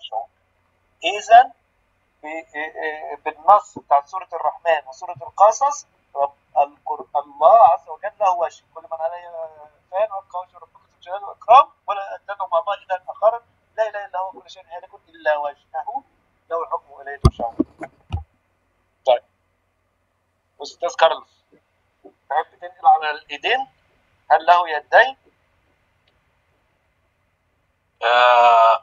يخشعون اذا بالنص بتاع سوره الرحمن وسوره القصص رب الله عز وجل له وجه كل من عليه فان وابقى وجه ربك ذو الجلال والاكرام ولا تدعوا مع الله الها اخر لا اله الا هو كل شيء هالك الا وجهه له الحكم واليه ترجعون طيب استاذ كارلوس تحب تنقل على الايدين هل له يدين؟ آه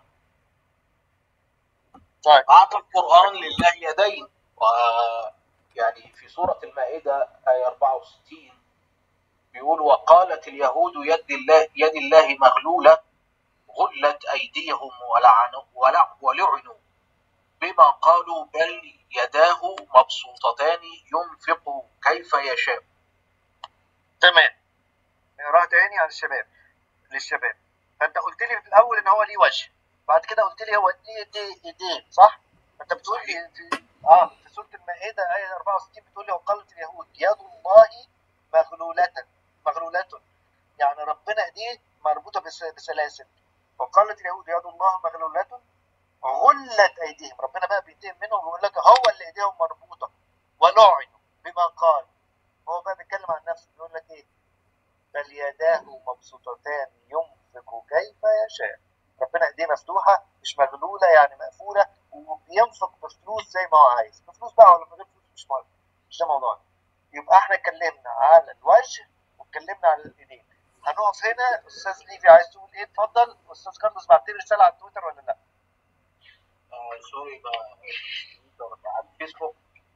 طيب أعطى القرآن لله يدين يعني في سورة المائدة آية 64 بيقول وقالت اليهود يد الله يد الله مغلولة غلت أيديهم ولعنوا ولعنوا بما قالوا بل يداه مبسوطتان ينفق كيف يشاء تمام نقراها تاني على الشباب للشباب فانت قلت لي في الاول ان هو ليه وجه بعد كده قلت لي هو ليه ايدين ايدين صح انت بتقول لي في اه في سوره المائده ايه 64 بتقول لي وقالت اليهود يد الله مغلوله مغلوله يعني ربنا ايديه مربوطه بسلاسل وقالت اليهود يد الله مغلوله غلت ايديهم ربنا بقى بينتقم منهم ويقول لك هو اللي ايديهم مربوطه ولعنوا بما قال هو بقى بيتكلم عن نفسه بيقول لك ايه بل يداه مبسوطتان ينفق كيف يشاء ربنا ايديه مفتوحه مش مغلوله يعني مقفوله وبينفق بفلوس زي ما هو عايز بفلوس بقى ولا من غير فلوس مش مهم مش ده موضوعنا يبقى احنا اتكلمنا على الوجه واتكلمنا على الايدين هنقف هنا استاذ ليفي عايز تقول ايه اتفضل استاذ كارلوس بعت لي رساله على تويتر ولا لا؟ آه سوري على الفيسبوك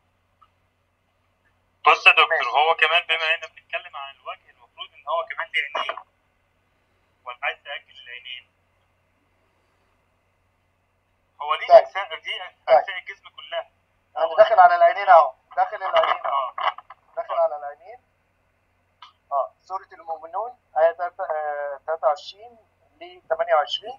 بص يا دكتور هو كمان بما اننا بنتكلم عن الوجه المفروض ان هو كمان ليه عينين ولا عايز تاجل العينين هو ليه اجزاء دي اجزاء الجسم كلها انا داخل على العينين اهو داخل العينين اهو داخل على العينين اه سوره المؤمنون ايه 23 ل 28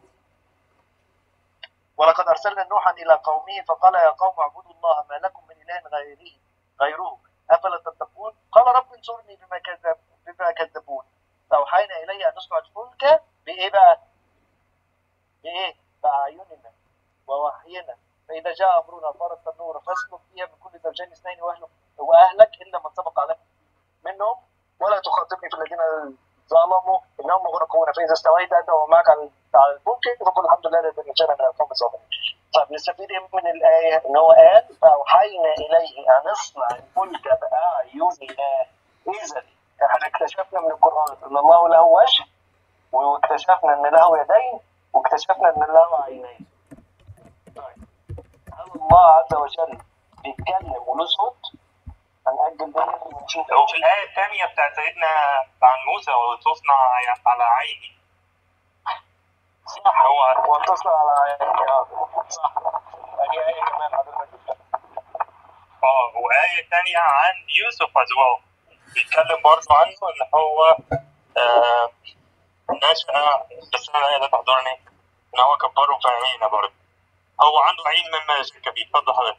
ولقد ارسلنا نوحا الى قومه فقال يا قوم اعبدوا الله ما لكم من اله غيره غيره افلا تتقون قال رب انصرني بما كذب بما كذبون فاوحينا اليه ان نصنع الفلك بايه بقى؟ بايه؟ باعيننا ووحينا فاذا جاء امرنا فارت النور فاسلك فيها من كل زوجين اثنين واهلك واهلك الا من سبق عليك منهم ولا تخاطبني في الذين ظلموا انهم مغرقون فاذا استويت انت ومعك على الفلك فقل الحمد لله الذي نجانا من القوم الظالمين. طب نستفيد ايه من الايه؟ ان هو قال فاوحينا اليه ان اصنع الفلك باعيننا اذا احنا اكتشفنا من القران ان الله له وجه واكتشفنا ان له يدين واكتشفنا ان له عينين. طيب هل الله عز وجل بيتكلم وله صوت؟ هنأجل ده ونشوف وفي الآية الثانية بتاعت سيدنا عن موسى وتصنع على عيني صح هو وتصنع على عيني اه صح هي آية كمان حضرتك جبتها اه وآية ثانية عن يوسف از ويل بيتكلم برضه عنه إن هو آه نشأ بس أنا الآية لا تحضرني إن هو كبره في عينينا برضه هو عنده عين مما يشرك به اتفضل حضرتك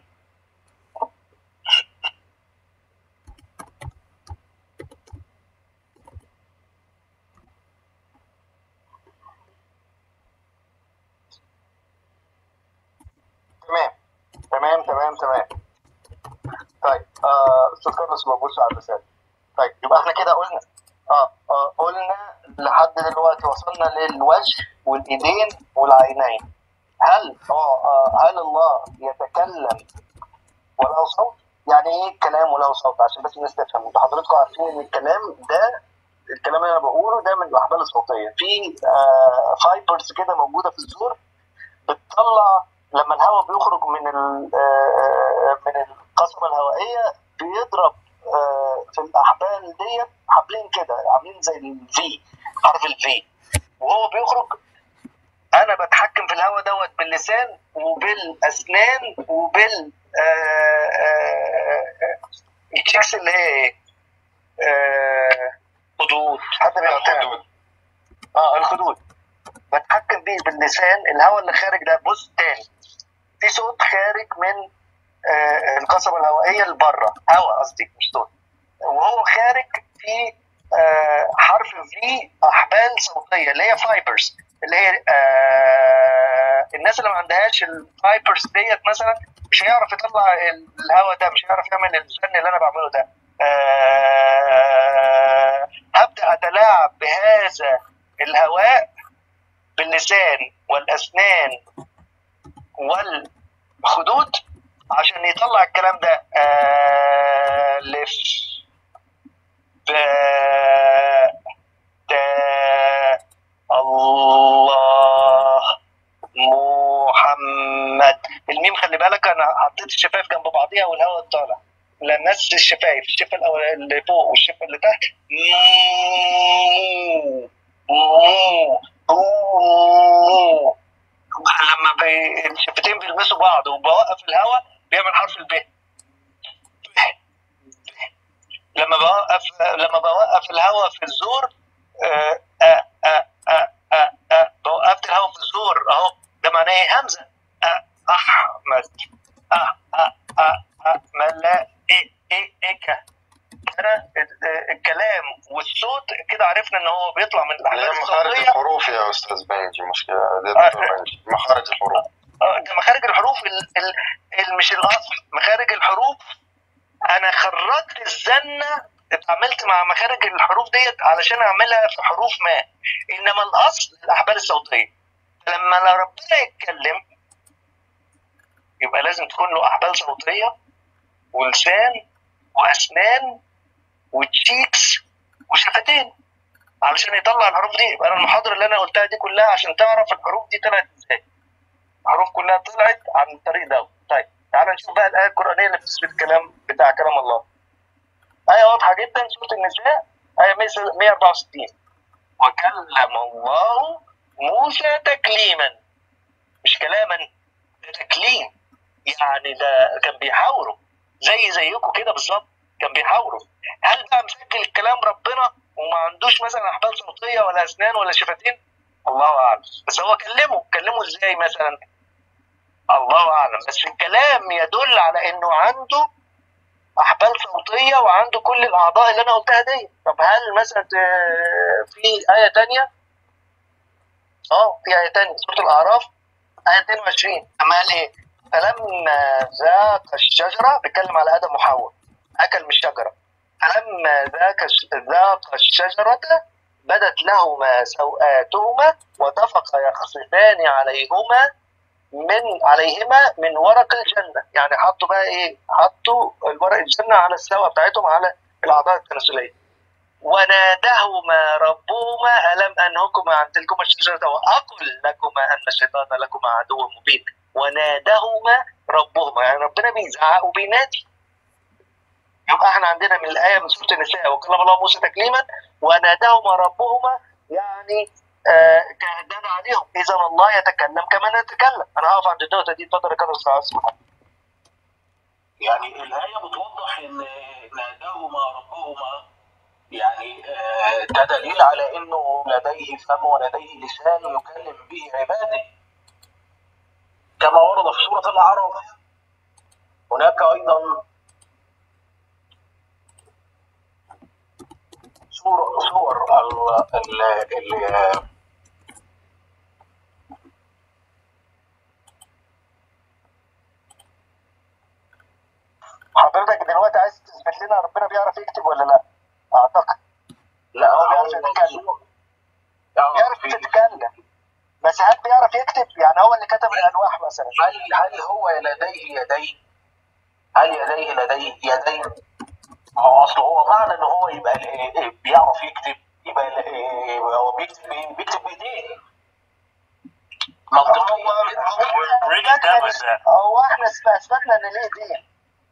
تمام تمام تمام تمام طيب آه استاذ كارلوس ببص على الرساله طيب يبقى احنا كده قلنا اه, آه قلنا لحد دلوقتي وصلنا للوجه والايدين والعينين هل اه, آه هل الله يتكلم وله صوت؟ يعني ايه كلام وله صوت عشان بس الناس تفهم انتوا حضراتكم عارفين ان الكلام ده الكلام اللي انا بقوله ده من الاحبال الصوتيه في آه فايبرز كده موجوده في الزور بتطلع لما الهواء بيخرج من من القصبه الهوائيه بيضرب في الاحبال ديت حبلين كده عاملين زي الفي حرف الفي وهو بيخرج انا بتحكم في الهواء دوت باللسان وبالاسنان وبال التشيكس اللي هي ايه؟ خدود حد بيعتمد اه الخدود بتحكم بيه باللسان الهواء اللي خارج ده بص تاني في صوت خارج من آه القصبة الهوائية لبره هواء قصدي مش صوت وهو خارج في آه حرف في أحبال صوتية اللي هي فايبرز اللي هي آه الناس اللي ما عندهاش الفايبرز ديت مثلا مش هيعرف يطلع ال- الهواء ده مش هيعرف يعمل الفن اللي انا بعمله ده آه، هبدا اتلاعب بهذا الهواء باللسان والاسنان والخدود عشان يطلع الكلام ده الف باء تاء الله محمد الميم خلي بالك انا حطيت الشفايف جنب بعضيها والهواء طالع لان نفس الشفايف الشفه الاول اللي فوق والشفه اللي تحت مو مو مو لما بي... الشفتين بيلمسوا بعض وبوقف الهواء بيعمل حرف الب لما بوقف لما بوقف الهواء في الزور آه، آه، آه، آه، آه، آه، وقفت الهواء في الزور اهو ده معناه ايه همزه آه، احمد آه، آه، آه، آه، ملا إيه إيه إيكا انا ال- الكلام والصوت كده عرفنا ان هو بيطلع من اللي هي الاحبال مخارج الصوتيه الحروف يا استاذ بنجي مشكله ده دكتور بنجي مخارج الحروف آه، ده مخارج الحروف ال ال ال مش الاصل مخارج الحروف انا خرجت الزنه اتعاملت مع مخارج الحروف ديت علشان اعملها في حروف ما انما الاصل الاحبال الصوتيه لما ربنا يتكلم يبقى لازم تكون له احبال صوتيه ولسان واسنان وتشيكس وشفتين علشان يطلع الحروف دي يبقى انا المحاضره اللي انا قلتها دي كلها عشان تعرف الحروف دي طلعت ازاي الحروف كلها طلعت عن الطريق ده طيب تعالى نشوف بقى الايه القرانيه اللي بتثبت الكلام بتاع كلام الله ايه واضحه جدا سوره النساء ايه 164 وكلم الله موسى تكليما مش كلاما ده تكليم يعني ده كان بيحاوروا زي زيكم كده بالظبط كان بيحاوروا هل بقى مسجل الكلام ربنا وما عندوش مثلا احبال صوتيه ولا اسنان ولا شفتين الله اعلم بس هو كلمه كلمه ازاي مثلا الله اعلم بس الكلام يدل على انه عنده احبال صوتيه وعنده كل الاعضاء اللي انا قلتها دي طب هل مثلا ت- في ايه تانية اه في ايه تانية سوره الاعراف ايه 22 اما قال ايه فلما ذاق الشجره بيتكلم على ادم وحواء اكل من الشجره فلما ذاك ذاق الشجره بدت لهما سوآتهما وطفقا يخصفان عليهما من عليهما من ورق الجنة يعني حطوا بقى ايه حطوا الورق الجنة على السوا بتاعتهم على الأعضاء التناسلية ونادهما ربهما ألم أنهكما عن تلكما الشجرة وأقل لكما أن الشيطان لكما عدو مبين ونادهما ربهما يعني ربنا بيزعق وبينادي يبقى احنا عندنا من الآية من سورة النساء وكلم الله موسى تكليما ونادهما ربهما يعني آه كهدنا عليهم إذا الله يتكلم كما نتكلم أنا هقف عند النقطة دي اتفضل يا كابتن أستاذ يعني الآية بتوضح إن ناداهما ربهما يعني آه، ده دليل على إنه لديه فم ولديه لسان يكلم به عباده كما ورد في سورة الأعراف هناك أيضا صور صور ال ال ال حضرتك دلوقتي عايز تثبت لنا ربنا بيعرف يكتب ولا لا؟ أعتقد لا هو هو بيعرف يتكلم. آه، بيعرف في- يتكلم بس هل بيعرف يكتب؟ يعني هو اللي كتب الألواح مثلا هل هل هو لديه يدين؟ هل يديه لديه يدين؟ ما هو اصل هو معنى ان هو يبقى ال- إيه بيعرف يكتب يبقى ال- إيه هو بيكتب إيه؟ بيكتب بايديه منطقيا كده. We're really done with that. هو احنا اثبتنا ان ليه دين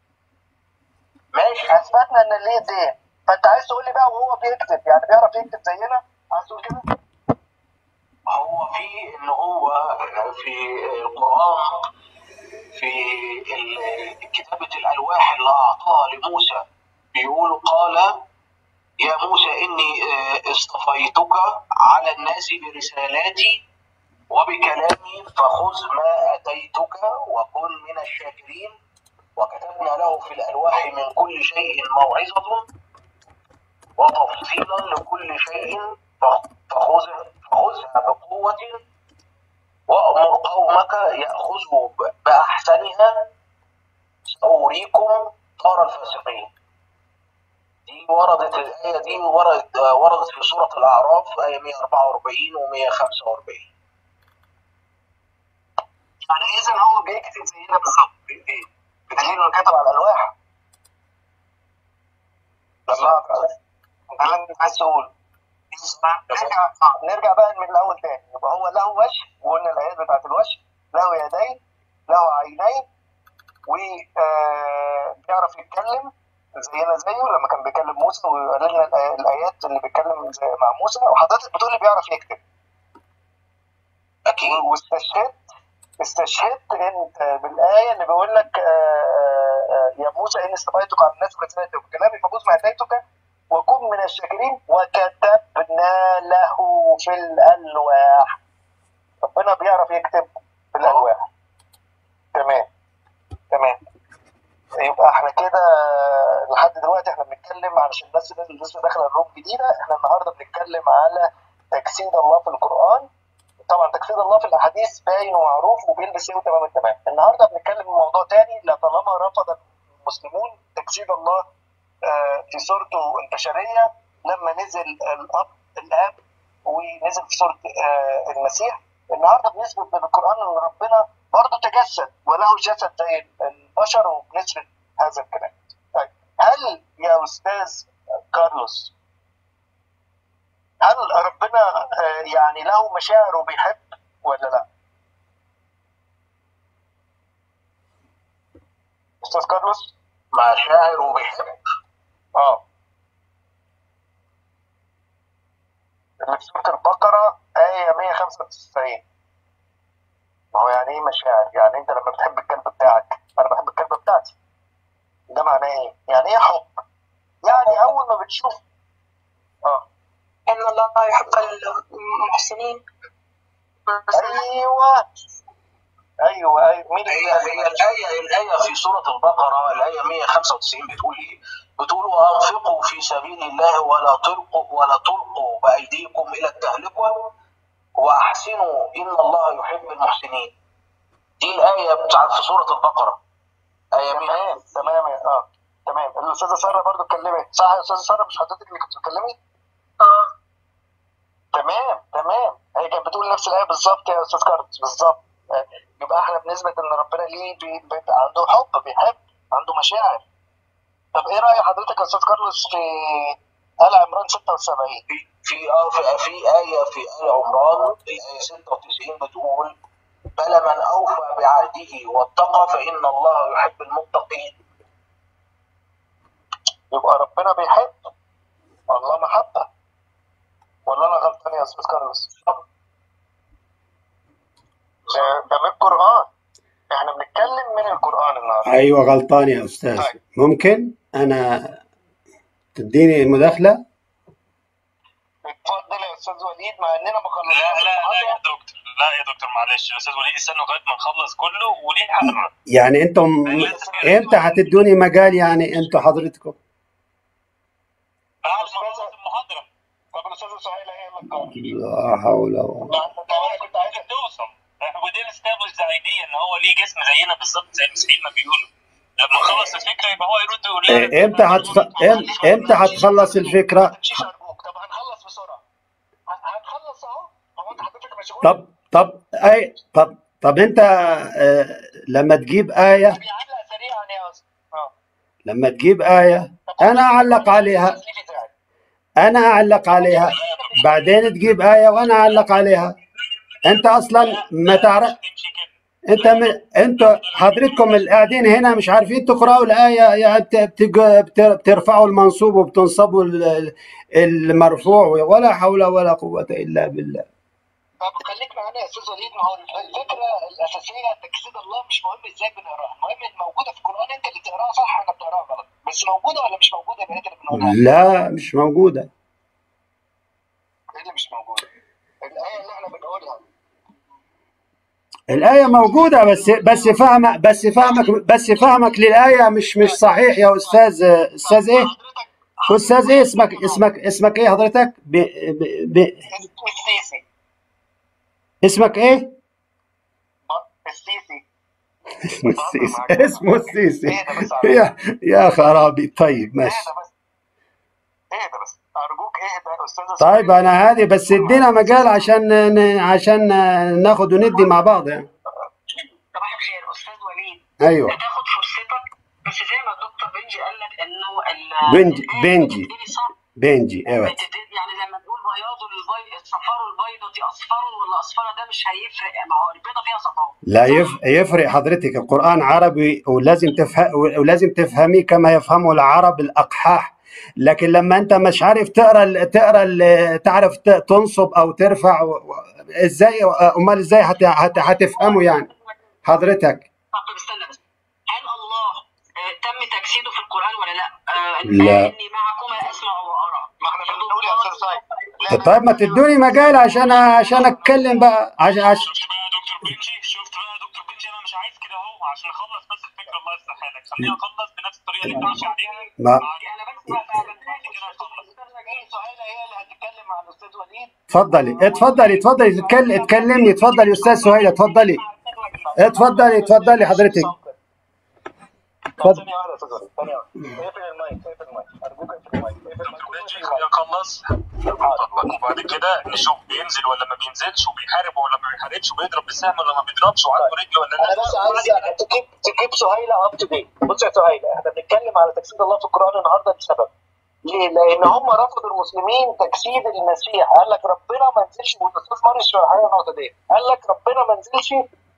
ماشي اثبتنا ان ليه دين فانت عايز تقول لي بقى وهو بيكتب يعني بيعرف يكتب زينا عايز تقول كده؟ هو في ان هو في القران في ال- كتابه الالواح اللي اعطاها لموسى بيقول قال يا موسى اني آه، اصطفيتك على الناس برسالاتي وبكلامي فخذ ما اتيتك وكن من الشاكرين وكتبنا له في الالواح من كل شيء موعظه وتفصيلا لكل شيء فخذ فخذها بقوه وأمر قومك يأخذوا ب- بأحسنها سأريكم دار الفاسقين دي وردت الآية دي وردت وردت في سورة الأعراف آية 144 و 145 يعني اذا هو بيكتب زينا بالظبط بايديه بدليل انه كتب على الالواح لما ده اللي انت عايز تقول نرجع آه، نرجع بقى من الاول تاني يبقى هو له وجه وقلنا الايات بتاعت الوجه له يدين له عينين وبيعرف يتكلم زينا زيه لما كان بيكلم موسى وقال لنا الآي- الايات اللي بيتكلم زي مع موسى وحضرتك بتقول لي بيعرف يكتب أكيد واستشهدت استشهدت انت بالايه اللي بيقول لك آه، آه، يا موسى اني اصطفيتك على الناس وكسرت بكلامي فخذ ما اتيتك وكن من الشاكرين وكتبنا له في الالواح ربنا بيعرف يكتب في الالواح تمام تمام يبقى احنا كده لحد دلوقتي احنا بنتكلم علشان الناس اللي لسه داخله الروم جديده احنا النهارده بنتكلم على تجسيد الله في القران طبعا تجسيد الله في الاحاديث باين ومعروف وبيلبس ايه تمام التمام النهارده بنتكلم في موضوع تاني لا طالما رفض المسلمون تجسيد الله آه، في صورته البشريه لما نزل الاب الاب ونزل في صوره آه، المسيح النهارده بنثبت بالقران ان ربنا برضه تجسد وله جسد زي البشر وبنثبت هذا الكلام طيب هل يا استاذ كارلوس هل ربنا آه، يعني له مشاعر وبيحب ولا لا؟ استاذ كارلوس؟ مشاعر وبيحب اه اللي في سورة البقرة آية 195 ما هو يعني ايه مشاعر؟ يعني انت لما بتحب الكلب بتاعك انا بحب الكلب بتاعتي ده معناه ايه؟ يعني ايه حب؟ يعني اول ما بتشوف اه إن الله يحب المحسنين ايوه ايوه ايوه مين اللي هي هي الآية الآية في سورة البقرة الآية 195 بتقول إيه؟ بتقول وأنفقوا في سبيل الله ولا تلقوا ولا تلقوا بأيديكم إلى التهلكة وأحسنوا إن الله يحب المحسنين. دي الآية بتاعت في سورة البقرة. آية 100 تمام تمام اه تمام الاستاذه ساره برضو اتكلمت صح يا استاذه ساره مش حضرتك اللي كنت بتتكلمي؟ آه تمام تمام هي كانت بتقول نفس الايه بالظبط يا استاذ كارلوس بالظبط آه، يبقى احنا بنثبت ان ربنا ليه بي... بي... عنده حب بيحب عنده مشاعر طب ايه راي حضرتك يا استاذ كارلوس في ال عمران 76 في في آه في, في آية في آل عمران الآية 96 بتقول بلى من أوفى بعهده واتقى فإن الله يحب المتقين. يبقى ربنا بيحب الله محبه ولا انا غلطان يا استاذ كارلوس؟ ده ده من القران احنا بنتكلم من القران النهارده ايوه غلطان يا استاذ طيب. ممكن انا تديني مداخله اتفضل يا استاذ وليد مع اننا ما لا خلصناش لا لا يا المحاضره دكتور لا يا دكتور معلش يا استاذ وليد استنوا لغايه ما نخلص كله وليه حق الرد يعني انتم امتى هتدوني مجال يعني انتوا حضرتكم بعد ما نخلص المحاضره طب الاستاذ سهيل هيعمل القرار لا حول ولا طب انا كنت عايز عايزك توصل ودي استابلش ذا ايديا ان هو ليه جسم زينا بالظبط زي المسيحيين ما بيقولوا لما نخلص الفكره يبقى هو يرد يقول لنا إيه، امتى هتخ... إم- امتى هتخلص الفكره تمشيش ارجوك طب هنخلص بسرعه ه- هنخلص اهو هو انت حضرتك مشغول طب طب اي طب طب انت آه، لما تجيب ايه بيعلق سريعا يا استاذ اه لما تجيب ايه طب انا اعلق عليها التسليف بتاعك. انا اعلق عليها بعدين تجيب ايه وانا اعلق عليها انت اصلا ما تعرف تمشي كده انت م... انت حضرتكم اللي قاعدين هنا مش عارفين تقراوا الايه يعني بت- بتج- بت- بترفعوا المنصوب وبتنصبوا ال- المرفوع ولا حول ولا قوه الا بالله طب خليك معانا يا استاذ وليد ما هو الفكره الاساسيه تجسيد الله مش مهم ازاي بنقراها المهم موجوده في القران انت اللي تقراها صح انا بتقراها غلط بس موجوده ولا مش موجوده يبقى انت اللي بنقولها لا مش موجوده ايه اللي مش موجوده الايه اللي احنا بنقولها الايه موجوده بس بس فهمك بس فهمك بس فهمك للايه مش مش صحيح يا استاذ استاذ ايه حضرتك استاذ ايه اسمك اسمك اسمك ايه حضرتك ب... ب... ب... السيسي اسمك ايه السيسي اسمه السيسي اسمه السيسي اهدى بس على يا يا خرابي طيب ماشي اهدى بس اهدى بس ارجوك اهدى يا استاذ طيب انا هادي بس ادينا مجال عشان ن- عشان ناخد وندي مع بعض يعني صباح الخير استاذ وليد ايوه هتاخد فرصتك بس زي ما الدكتور بنجي قال لك انه ال- بنجي الآية بنجي بتبتدي صح بنجي ايوه بتبتدي- يعني زي ما نقول بياض البيض الصفار البيضة اصفر ولا اصفر ده مش هيفرق ما هو البيضة فيها صفار لا يف... يفرق حضرتك القرآن عربي ولازم تفهم ولازم تفهميه كما يفهمه العرب الأقحاح لكن لما انت مش عارف تقرا ال- تقرا ال- تعرف ت- تنصب او ترفع و- و- ازاي امال ازاي هت... هت... هتفهمه يعني حضرتك طب استنى بس هل الله آه، تم تجسيده في القرآن ولا لا؟ آه، لا. إني معكما أسمع وأرى ما احنا بنقول يا استاذ سعيد لا، لا، طيب ما تدوني مجال عشان عشان اتكلم بقى عشان, عشان شفت بقى يا دكتور بنجي شفت بقى يا دكتور بنجي انا مش عايز كده اهو عشان اخلص بس الفكره الله يصلح حالك خليني اخلص بنفس الطريقه اللي انت ماشي عليها ما أنا بس بقى كده هخلص سهيلة هي اللي هتتكلم مع الاستاذ وليد اتفضلي اتفضلي اتفضلي تتكلم اتكلمي اتفضلي يا استاذ سهيل اتفضلي اتفضلي اتفضلي حضرتك اتفضل. ثانية واحدة يا استاذ وليد ثانية واحدة اقفل المايك اقفل المايك ارجوك اقفل المايك اقفل دكتور المايك بنجي خلينا نخلص وبعد كده نشوف بينزل ولا ما بينزلش وبيحارب ولا ما بيحاربش وبيضرب بالسهم ولا ما بيضربش وعنده رجل ولا انا بس عايز تجيب تجيب سهيلة اب تو ديت بص يا سهيلة احنا بنتكلم على تجسيد الله في القرآن النهارده لسبب ليه؟ لأن هم رفضوا المسلمين تجسيد المسيح، قال لك ربنا ما نزلش والاستاذ مارس شرح لنا النقطة دي، قال لك ربنا ما نزلش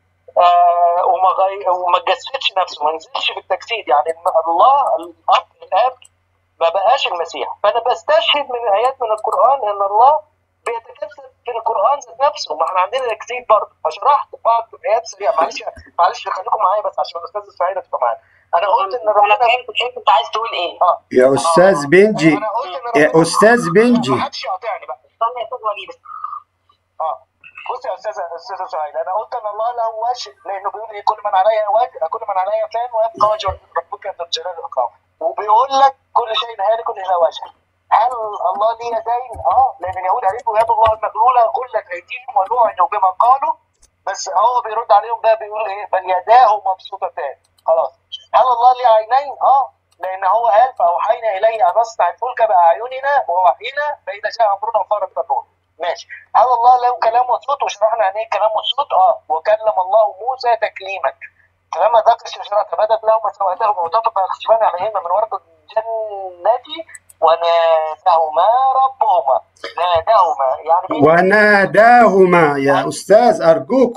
آه وما غي... وما جسدش نفسه، ما نزلش بالتجسيد، يعني إن الله الأب الآب ما بقاش المسيح، فأنا بستشهد من آيات من القرآن إن الله بيتجسد في القرآن ذات نفسه، ما احنا عندنا تجسيد برضه، فشرحت بعض الآيات سريعة، معلش معلش خليكم معايا بس عشان الأستاذ إسماعيل تبقى معايا. أنا قلت إن أنا ربنا فهمت فهمت أنت عايز تقول إيه؟ اه يا استاذ بنجي أنا قلت إن يا ربنا- استاذ بنجي ما حدش يقاطعني بقى استنى يا أستاذ وليد اه بص يا استاذ استاذ سعيد انا قلت ان الله له وجه لانه بيقول ايه كل من عليا وجه كل من عليا فان ويبقى وجه ربك ذو الجلال والاكرام وبيقول لك كل شيء هالك الا وجهه هل الله ليه يدين؟ اه لان اليهود عرفوا يد الله المغلوله غلت ايديهم ولعنوا بما قالوا بس هو بيرد عليهم بقى بيقول ايه بل يداه مبسوطتان خلاص هل الله ليه عينين؟ اه لان هو قال فاوحينا اليه ان نصنع الفلك باعيننا ووحينا فاذا جاء امرنا فارق النور ماشي هل الله له كلام وصوت وشرحنا يعني ايه كلام وصوت اه وكلم الله موسى تكليما فلما ذاق الشجرة بدت لهما سواتهما وطفق يخصفان عليهما من ورق الجنة وناداهما ربهما ناداهما يعني ايه؟ وناداهما يا استاذ ارجوك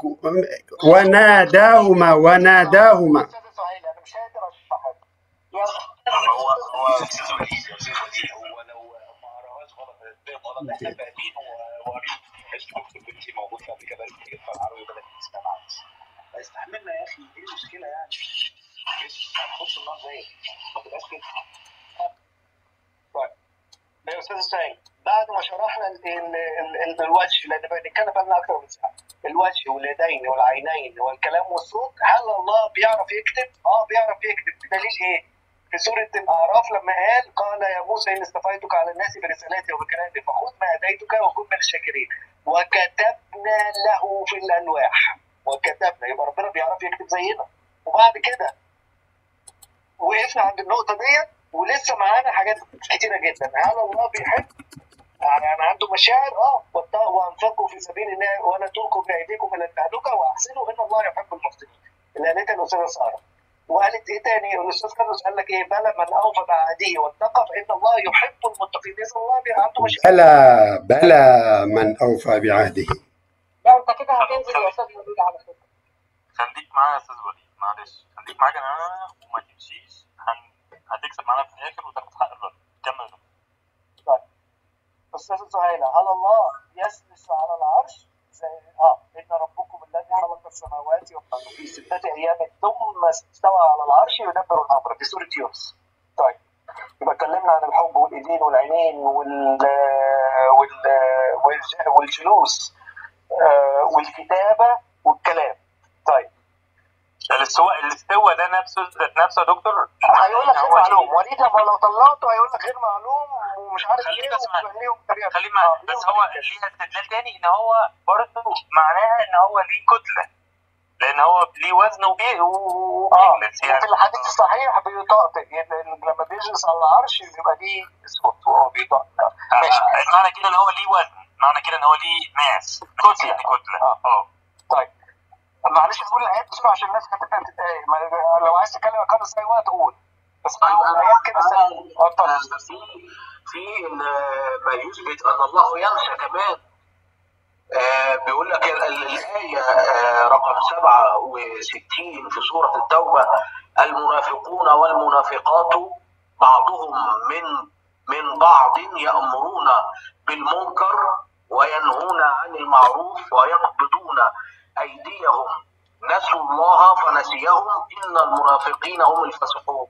وناداهما وناداهما استاذ سهيل انا مش قادر اشرح يا هو هو استاذ وليد يا استاذ وليد هو لو ما قراهاش غلط فاهم غلط احنا فاهمين وقارين بحيث دكتور بنتي موجود في قبل كده في العربي بدات تسمع معاك استحملنا يا اخي ايه المشكله يعني؟ مش هنخش النار زي ما تبقاش كده يا استاذ سعيد بعد ما شرحنا ال- ال- ال- ال- الوجه لان بنتكلم بقى اكتر من ساعه الوجه واليدين والعينين والكلام والصوت هل الله بيعرف يكتب؟ اه بيعرف يكتب بدليل ايه؟ في سورة الأعراف لما قال قال يا موسى إني اصطفيتك على الناس برسالاتي وبكلامي فخذ ما أتيتك وكن من الشاكرين وكتبنا له في الألواح وكتبنا يبقى ربنا بيعرف يكتب زينا وبعد كده وقفنا عند النقطة ديت ولسه معانا حاجات كتيرة جدا هل الله بيحب يعني أنا عنده مشاعر اه واتقوا وانفقوا في سبيل الله ولا تلقوا بايديكم الى التهلكه واحسنوا ان الله يحب المحسنين. اللي قالتها الاستاذه ساره. وقالت ايه تاني؟ الاستاذ كارلوس قال لك ايه؟ بلى من اوفى بعهده واتقى فان الله يحب المتقين، اذا الله بي- عنده مشاعر. بلى بلى من اوفى بعهده لا أنت كده هتنزل يا أستاذ وليد على فكرة خليك معايا يا استاذ وليد معلش خليك معايا انا وما تمشيش هن... هتكسب معانا في الاخر وتاخد حق الرد كمل استاذ سهيلة هل الله يجلس على العرش؟ زي اه ان ربكم الذي خلق السماوات والارض في ستة ايام ثم استوى على العرش يدبر الامر في سورة يونس. طيب يبقى اتكلمنا عن الحب والايدين والعينين وال وال والج- والجلوس آه، والكتابة والكلام. طيب الاستواء الاستواء ده نفسه ذات نفسه يا دكتور هيقول لك غير هو معلوم وليد لما لو طلعته هيقول لك غير معلوم ومش عارف خليك ايه اسمع. وبيبقى ليهم طريقه خليه معايا آه، ليهم بس هو طريقة. ليها استدلال تاني ان هو برضه معناها ان هو ليه كتله لان هو ليه وزن وبي- اه وبيجلس يعني وفي الحديث الصحيح بيطقطق يعني لما بيجلس على العرش بيبقى ليه صوت وهو بيطقطق ماشي آه، معنى كده ان هو ليه وزن معنى كده ان هو ليه ماس كتله يعني كتله آه. اه طيب معلش اقول الايات بسرعه عشان الناس هتبقى تتضايق ما- لو عايز تتكلم عن اي وقت قول بس طيب اقول الايات كده سريع اه اتفضل أنا في في إن ما يثبت ان الله ينسى كمان آه، بيقول لك ال- ال- الآية آه، رقم 67 في سورة التوبة المنافقون والمنافقات بعضهم من من بعض يأمرون بالمنكر وينهون عن المعروف ويقبضون أيديهم نسوا الله فنسيهم إن المنافقين هم الفاسقون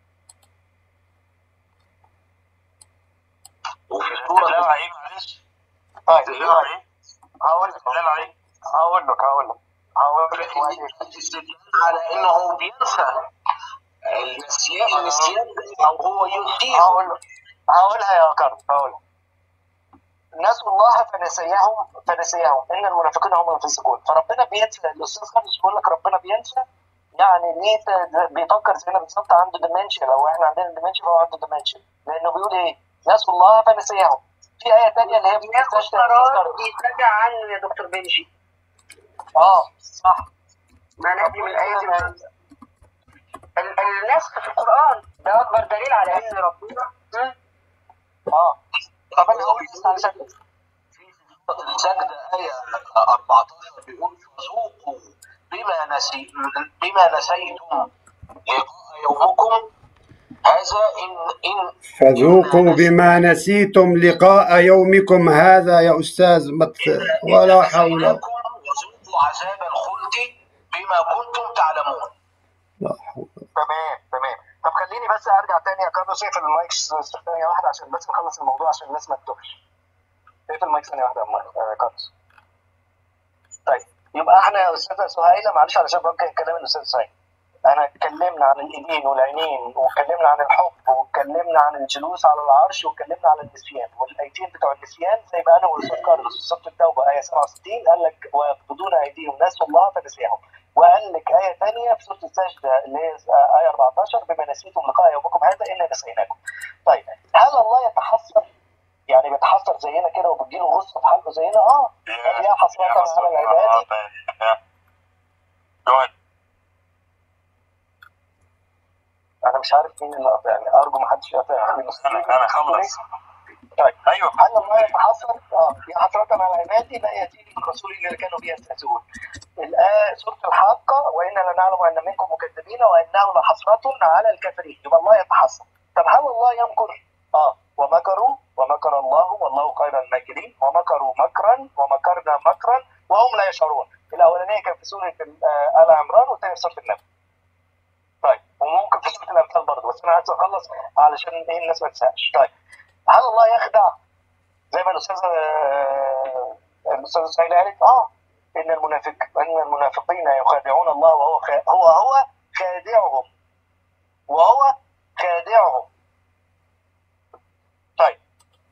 وفي سورة لا عليك معلش طيب لا عليك هقول لك لا عليك هقول لك هقول لك هقول لك وبعدين. الاستدلال على انه بينسى النسيان النسيان ده او هو ينسيه هقول لك هقولها يا كارل هقولها نسوا الله فنسيهم فنسيهم ان المنافقين هم الفاسقون فربنا بينسى الاستاذ خالد بيقول لك ربنا بينسى يعني ليه ت- بيفكر زينا بالظبط عنده ديمنشن لو احنا عندنا ديمنشن فهو عنده ديمنشن لانه بيقول ايه؟ نسوا الله فنسيهم في ايه ثانيه اللي هي بياخد بتستشهد قرار بيتراجع عنه يا دكتور بنجي اه صح ما نهدي من الآية دي من- ال- النسخ في القرآن ده أكبر دليل على إن ربنا مم. اه طب انا هقول بس علشان في سورة السجدة آية 14 بيقول فذوقوا بما نسي بما نسيتم لقاء يومكم هذا إن إن فذوقوا بما نسيتم لقاء يومكم هذا يا أستاذ مت... ولا حول نسيناكم وذوقوا عذاب الخلد بما كنتم تعلمون لا حول تمام تمام طب خليني بس ارجع تاني يا كارلوس اقفل المايك ثانيه واحده عشان بس نخلص الموضوع عشان الناس ما تتوهش اقفل المايك ثانيه واحده يا مايك- يا كارلوس طيب يبقى احنا يا استاذه سهيله معلش علشان بوجه كلام الاستاذ سهيل انا اتكلمنا عن الايدين والعينين واتكلمنا عن الحب واتكلمنا عن الجلوس على العرش واتكلمنا عن النسيان والايتين بتوع النسيان زي ما انا والاستاذ كارلوس في سوره التوبه ايه 67 قال لك ويقبضون ايديهم نسوا الله فنسيهم وقال لك آية ثانية في سورة السجدة اللي هي آية 14 بما نسيتم لقاء يومكم هذا إنا نسيناكم. طيب هل الله يتحسر؟ يعني بيتحسر زينا كده وبتجيله غصة في حلقه زينا؟ اه يا حسرة على العباد Go ahead. أنا مش عارف مين اللي قاطعني أرجو ما حدش يقاطعني انا انا خلص طيب ايوه هل الله يتحسر؟ اه يا حسرة على عبادي لا يأتيني الرسول اللي كانوا به يستهزئون. الآية سورة الحاقة وإنا لنعلم أن منكم مكذبين وإنه لحسرة على الكافرين يبقى الله يتحسر. طب هل الله يمكر؟ اه ومكروا ومكر الله والله خير الماكرين ومكروا مكرا ومكرنا مكرا وهم لا يشعرون. الأولانية كان في سورة آه، آل عمران والثانية في سورة النمل. طيب وممكن في سورة الأمثال برضه بس أنا عايز أخلص علشان إيه الناس ما تنساش. طيب هل الله يخدع زي ما الاستاذ آه، الاستاذ اسماعيل قالت اه ان المنافق ان المنافقين يخادعون الله وهو خا... هو هو خادعهم وهو خادعهم طيب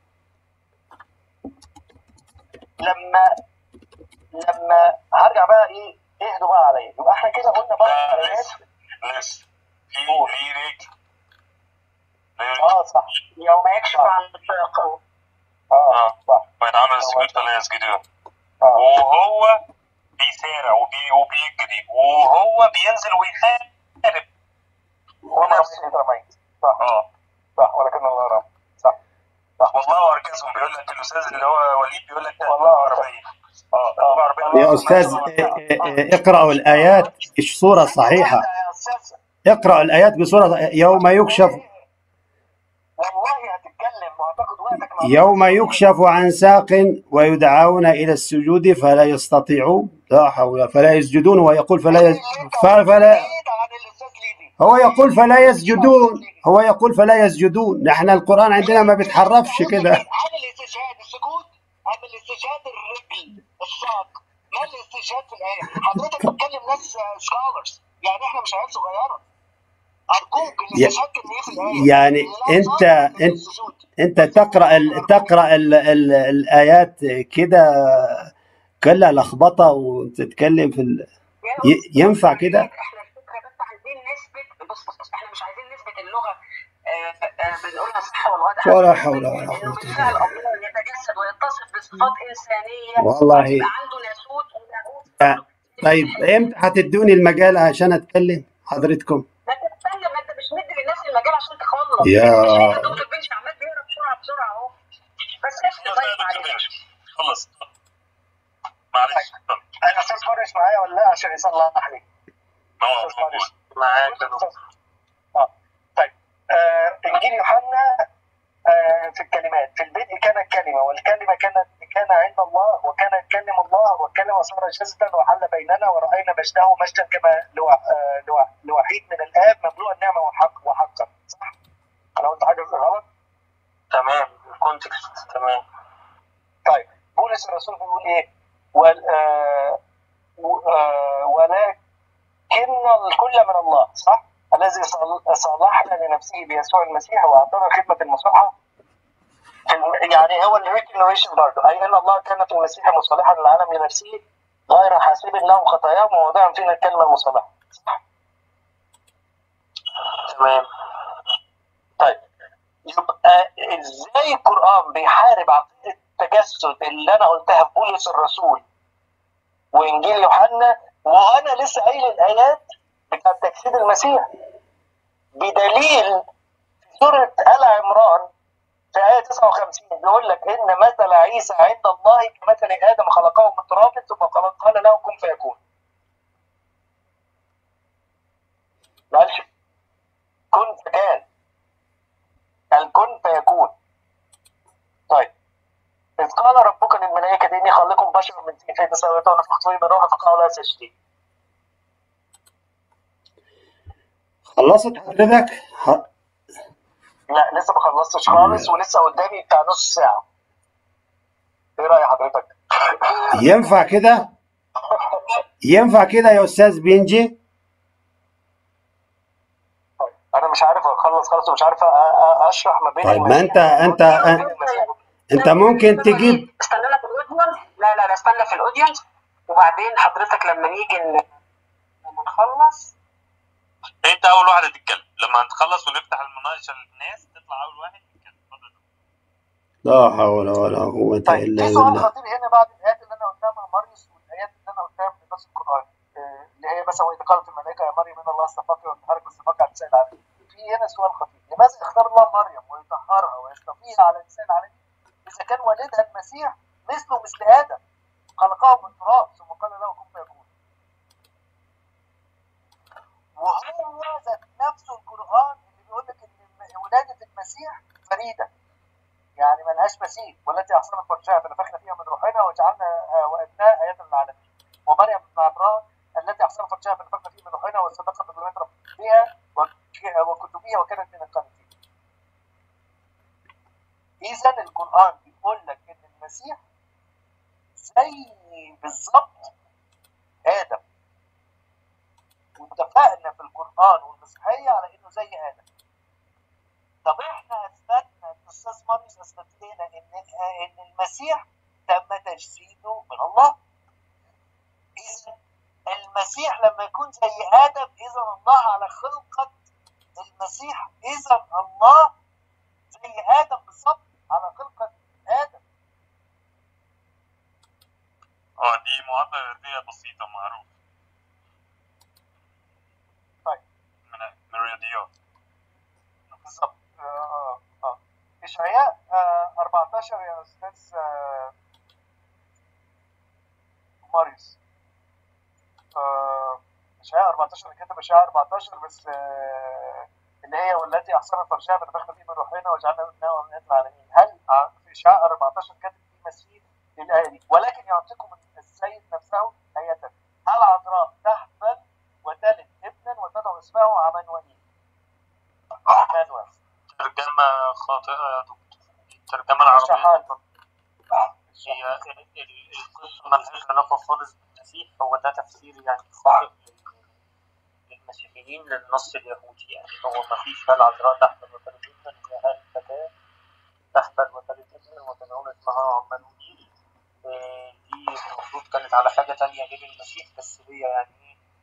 لما لما هرجع بقى ايه اهدوا بقى عليا يبقى احنا كده قلنا بقى لا الايات لسه لسه في ليريك ليريك اه صح يوم يكشف عن الطاقة اه صح ويتعمل السجود فلا يسجدون اه وهو بيسارع وبي وبيجري وهو بينزل ويحارب وما رميت رميت صح اه صح ولكن الله رمى صح صح والله اركزهم بيقول لك الاستاذ اللي هو وليد بيقول لك والله عربيه اه اللغه العربيه يا أستاذ ا- ا- اقرأوا الآيات الصورة صحيحة يا أستاذ اقرأوا الآيات بصورة يوم يكشف والله هتتكلم واعتقد وقتك مع يوم يكشف عن ساق ويدعون إلى السجود فلا يستطيعون لا حول فلا يسجدون ويقول فلا يس... فلا بعيد عن الاستاذ ليدي هو يقول فلا يسجدون هو يقول فلا يسجدون نحن القرآن عندنا ما بيتحرفش كده عن الاستشهاد السجود ام الاستشهاد الرجل الساق ما الاستشهاد في الايه حضرتك بتكلم ناس سكولرز يعني احنا مش عيال صغيره ارجوك الاستشهاد كان ايه في الايه يعني لا انت صح، انت السجود. انت تقرا ال... تقرا ال... ال... الايات كده كلها لخبطه وتتكلم في ال... يا ي- ينفع كده احنا الفكره بس عايزين نثبت بص بص بص احنا مش عايزين نثبت اللغه آه، آه، بنقولها صح ولا غلط ولا احنا حول ولا انه قوة بالفعل إلا الله يتجسد ويتصف بصفات انسانيه والله ويبقى عنده ناسوت ولاهوت آه، طيب امتى هتدوني المجال عشان اتكلم حضرتكم ما انت بتتكلم ما انت مش مدي للناس المجال عشان تخلص يا انت مش شايف الدكتور بنش عمال بيقرا بسرعه بسرعه اهو بس افهم خلاص طيب بقى يا دكتور معلش بنش خلص معلش اتفضل. الاستاذ فارس معايا ولا لا عشان يصلح لي اه استاذ فارس معاك يا دكتور اه طيب آه انجيل يوحنا آه في الكلمات في البدء كان الكلمه والكلمه كانت كان عند الله وكان يتكلم الله والكلمه صار جسدا وحل بيننا وراينا مجده مجدا كما لو- آه، لو- لوحيد من الاب مملوء النعمه وحق وحقا صح؟ انا قلت حاجه غلط؟ تمام الكونتكست تمام طيب بولس الرسول بيقول ايه؟ وال آه و- آه ولكن الكل من الله صح؟ الذي صل- صالحنا لنفسه بيسوع المسيح واعطانا خدمه المصالحه في الم- يعني هو الريكنويشن برضه اي ان الله كان في المسيح مصالحا للعالم لنفسه غير حاسب لهم خطاياهم ووضعهم فينا الكلمه المصالحه صح؟ تمام طيب يبقى ازاي القران بيحارب عقيده التجسد اللي انا قلتها في بولس الرسول وانجيل يوحنا وانا لسه قايل الايات بتاعت تجسيد المسيح بدليل في سوره ال عمران في آية 59 بيقول لك إن مثل عيسى عند الله كمثل آدم خلقه من تراب ثم قال قال له كن فيكون. ما قالش كن فكان. قال كن فيكون. طيب إذ قال ربك للملائكة إني خالق بشر من طين فإذا سويته ونفخت فيه من روحي فقالوا لا تسجدي. خلصت حضرتك ح- لا لسه ما خلصتش خالص ولسه قدامي بتاع نص ساعة. إيه رأي حضرتك؟ ينفع كده ينفع كده يا استاذ بينجي طيب انا مش عارف اخلص خالص ومش عارف أ- أ- اشرح ما بين طيب ما انت المسيح انت وما بين المسيح. انت ممكن تجيب استنى لك الاودينس لا لا لا استنى في الاودينس وبعدين حضرتك لما نيجي ن- لما نخلص انت اول واحد هتتكلم لما نخلص ونفتح المناقشه للناس تطلع اول واحد تتكلم اتفضل لا حول ولا قوة طيب إلا في سؤال بالله خطير هنا بعد الايات اللي انا قلتها مع مريم والايات اللي انا قلتها في نص القران آه، اللي هي مثلا واذا قالت الملائكه يا مريم ان الله اصطفاك وانتهرك واصطفاك على نساء العالمين في هنا سؤال خطير لماذا اختار الله مريم ويطهرها ويصطفيها على نساء العالمين اذا كان والدها المسيح مثله مثل ادم خلقه من تراب ثم قال له كن فيكون وهو ذات نفسه القران اللي بيقول لك ان الم- ولاده المسيح فريده يعني ملهاش مثيل والتي احصنت فرجها فنفخنا فيها من روحنا وجعلنا آه، وابناء ايات للعالمين ومريم بن عمران التي احصنت فرجها فنفخنا فيها من روحنا وصدقت بكلمات ربها وك- وكتبها وكانت من القانتين. اذا القران بيقول لك ان المسيح زي بالظبط ادم واتفقنا في القران والمسيحيه على انه زي ادم طب احنا اثبتنا الاستاذ ماريوس اثبت لنا ان ان المسيح تم تجسيده من الله اذا المسيح لما يكون زي ادم اذا الله على خلقه المسيح اذا الله زي ادم بالظبط على خلقه ادم اه دي معادله رياضيه بسيطه معروف طيب من من الرياضيات بالظبط آه آه. اشعياء آه 14 يا استاذ آه ماريوس آه اشعياء 14 اللي كتب اشعياء 14 بس آه اللي هي والتي احسنت فرجها فنفخنا فيه من روحنا وجعلنا ابناء وابنات العالمين هل ع- في اشعياء 14 كاتب فيه مثيل للايه دي ولكن يعطيكم السيد نفسه ايه هل عذراء تحبل وتلد ابنا وتدعو اسمه عمانوئيل عمانوئيل ترجمه خاطئه يا دكتور الترجمه العربيه اشرحها لكم. هي ال- ال- القصه ملهاش علاقه خالص بالمسيح هو ده تفسير يعني خاطئ لل- للمسيحيين للنص اليهودي يعني هو ما فيش هل عذراء تحمل وتلد ابنا هي هل فتاه تحمل وتلد ابنا وتدعون اسمها عمانوئيل آه، دي المفروض كانت على حاجه تانية غير المسيح بس هي يعني ايه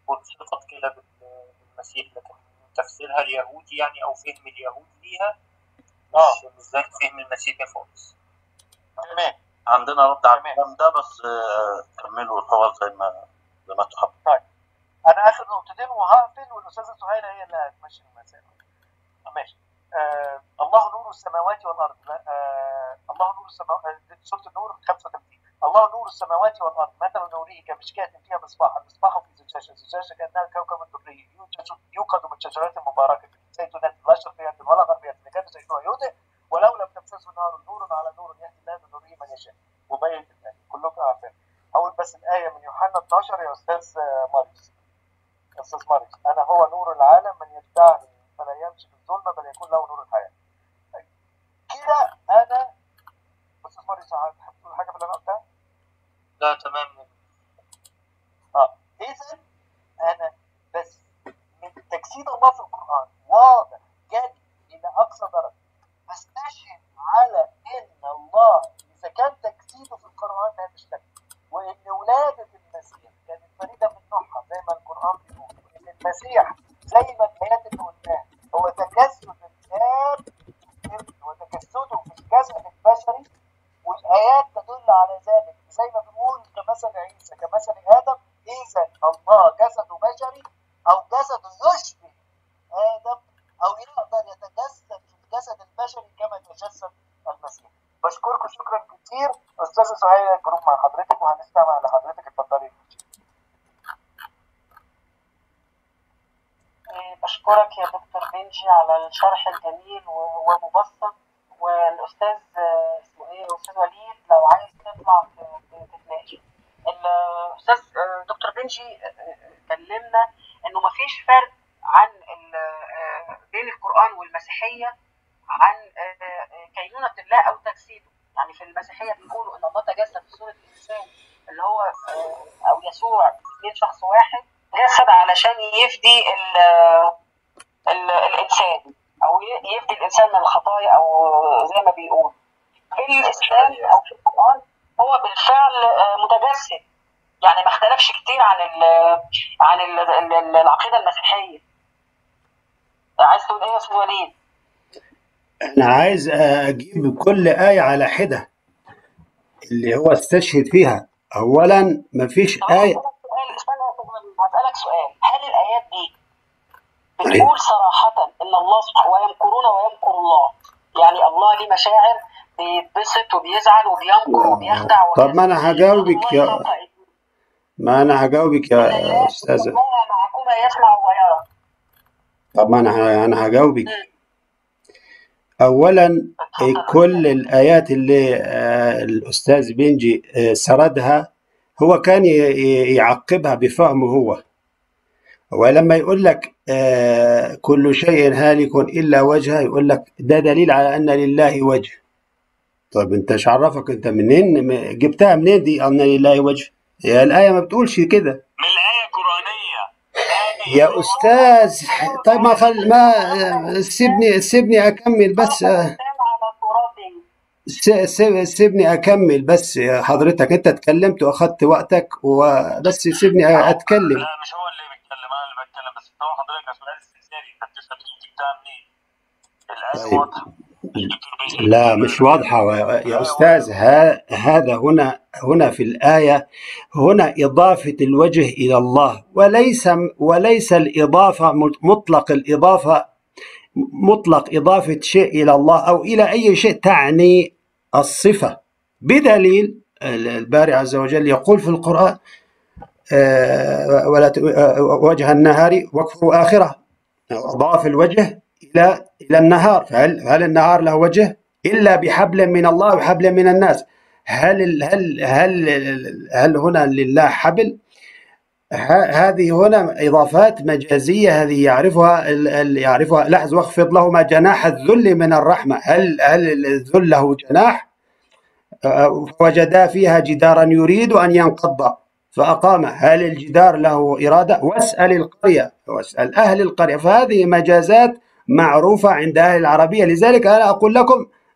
وارتبط كده بال- بالمسيح لكن تفسيرها اليهودي يعني او فهم اليهود ليها مش مش زي فهم المسيحي خالص تمام عندنا رد على تمام. الكلام ده بس آه، كملوا الحوار زي ما زي ما تحب انا اخر نقطتين وهقفل والاستاذه سهيله هي اللي هتمشي المسائل ماشي آه الله نور السماوات والارض لا، آه الله نور السماوات سوره النور 35 الله نور السماوات والارض مثل نوره كمشكاة فيها مصباح المصباح في زجاجه الزجاجه كانها كوكب دري يوجد يوقد من شجرات مباركه زيتونات لا شرقيه ولا غربيه لكان زيتها يوضع ولو لم تمسسه نار نور على نور يهدي الله بنوره من يشاء وبين الله كلكم عارفين اول بس الايه من يوحنا 12 يا استاذ آه، ماريوس استاذ ماريوس انا هو نور العالم من يتبعني فلا يمشي في الظلمه بل يكون له نور الحياه كده انا استاذ ماريوس هتحب تقول حاجه في اللي انا قلتها؟ لا تمام اه اذا انا بس من تجسيد الله في القران واضح جلي الى اقصى درجه استشهد على ان الله اذا كان تجسيده في القران لا تشتكي وان ولاده المسيح كانت فريده من نوعها زي ما القران بيقول وان المسيح زي ما الايات اللي قلناها هو تجسد الاب وتجسده في الجسد البشري والايات تدل على ذلك زي ما بنقول كمثل عيسى كمثل ادم اذا الله جسده بشري او جسده يشبه ادم او يقدر يتجسد في الجسد البشري كما تجسد المسيح بشكركم شكرا كتير استاذه سهيله الجروب مع حضرتك وهنستمع لحضرتك اتفضلي آه، بشكرك يا دكتور بنجي على الشرح الجميل و- ومبسط والاستاذ آه، اسمه ايه الاستاذ وليد لو عايز تطلع ت- ت- تتناقش الاستاذ آه، دكتور بنجي آه، آه، كلمنا انه مفيش فرق عن ال- آه، بين القران والمسيحيه عن آه، آه، كينونه الله او تجسيده يعني في المسيحيه بيقولوا ان الله تجسد في صوره الانسان اللي هو آه، او يسوع اثنين شخص واحد جسد علشان يفدي ال ال الانسان او ي- يفدي الانسان من الخطايا او زي ما بيقول في الاسلام او في القران هو بالفعل آه، متجسد يعني ما اختلفش كتير عن ال عن ال ال العقيده المسيحيه عايز تقول ايه يا استاذ وليد؟ انا عايز اجيب كل آية على حدة اللي هو استشهد فيها اولا مفيش طب آية هسألك سؤال استنى يا أستاذ وليد، هسألك سؤال هل الآيات دي بتقول صراحة إن الله سبحانه ويمكرون ويمكر الله يعني الله ليه مشاعر بيتبسط وبيزعل وبيمكر وبيخدع طب ما انا هجاوبك الله يا يخطئ. ما انا هجاوبك إن يا الله استاذة الله معكما يسمع ويرى طب ما انا ه- انا هجاوبك مم. اولا اتفضل. كل الايات اللي آه، الاستاذ بنجي آه، سردها هو كان ي- ي- يعقبها بفهمه هو ولما يقول لك آه، كل شيء هالك الا وجهه يقول لك ده دليل على ان لله وجه طب انت ايش عرفك انت منين م- جبتها منين دي ان لله وجه هي الايه ما بتقولش كده من الآية القرآنية يا استاذ طيب ما خل ما سيبني سيبني اكمل بس آه، الإنسان على تراب س- س- سيبني اكمل بس يا حضرتك انت اتكلمت واخدت وقتك وبس سيبني اتكلم لا مش هو اللي بيتكلم أنا اللي بتكلم بس هو حضرتك ده سؤال استفساري أنت بتسأل جبتها منين؟ الآية طيب واضحة الدكتور بيجي لا مش واضحة يا أستاذ ها هذا هنا هنا في الآية هنا إضافة الوجه إلى الله وليس وليس الإضافة مطلق الإضافة مطلق إضافة شيء إلى الله أو إلى أي شيء تعني الصفة بدليل الباري عز وجل يقول في القرآن آه، ولا ت- آه، وجه النهار وكفر آخرة أضاف الوجه إلى إلى النهار فهل هل النهار له وجه إلا بحبل من الله وحبل من الناس هل ال- هل هل هل هنا لله حبل ه- هذه هنا إضافات مجازية هذه يعرفها ال- ال- يعرفها لحظ واخفض لهما جناح الذل من الرحمة هل هل الذل له جناح آه، فوجدا فيها جدارا يريد أن ينقض فأقام هل الجدار له إرادة واسأل القرية واسأل أهل القرية فهذه مجازات معروفة عند أهل العربية لذلك أنا أقول لكم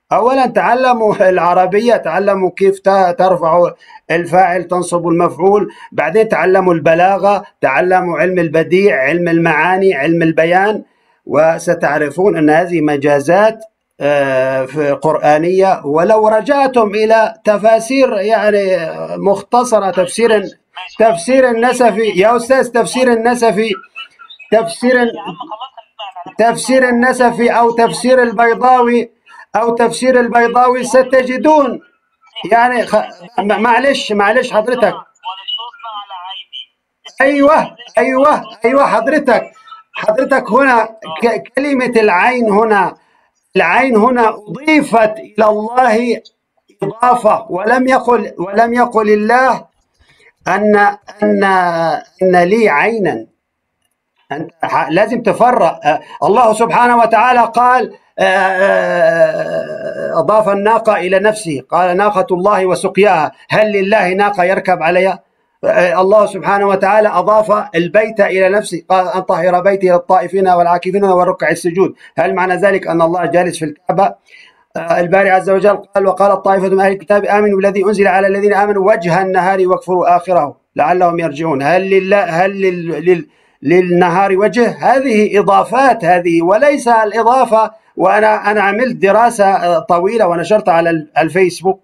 اولا تعلموا العربيه تعلموا كيف ت- ترفعوا الفاعل تنصبوا المفعول بعدين تعلموا البلاغه تعلموا علم البديع علم المعاني علم البيان وستعرفون ان هذه مجازات آه، في قرآنية ولو رجعتم إلى تفاسير يعني آه، مختصرة تفسير تفسير النسفي يا أستاذ تفسير النسفي تفسير يا عم خلاص خلينا على تفسير النسفي أو تفسير البيضاوي أو تفسير البيضاوي ستجدون يعني خ... م- معلش معلش حضرتك وللحسنى على عيني ايوه ايوه ايوه حضرتك حضرتك هنا ك- كلمة العين هنا العين هنا أضيفت إلى الله إضافة ولم يقل ولم يقل الله أن أن أن لي عينا أنت ح- لازم تفرق آه، الله سبحانه وتعالى قال آه، آه، أضاف الناقة إلى نفسه قال ناقة الله وسقياها هل لله ناقة يركب عليها آه، الله سبحانه وتعالى أضاف البيت إلى نفسه قال أن طهر بيتي للطائفين والعاكفين والركع السجود هل معنى ذلك أن الله جالس في الكعبة آه، الباري عز وجل قال وقالت طائفة من أهل الكتاب آمنوا بالذي أنزل على الذين آمنوا وجه النهار واكفروا آخره لعلهم يرجعون هل لله هل لل لل للنهار وجه هذه إضافات هذه وليس الإضافة وأنا أنا عملت دراسة آه، طويلة ونشرتها على ال- الفيسبوك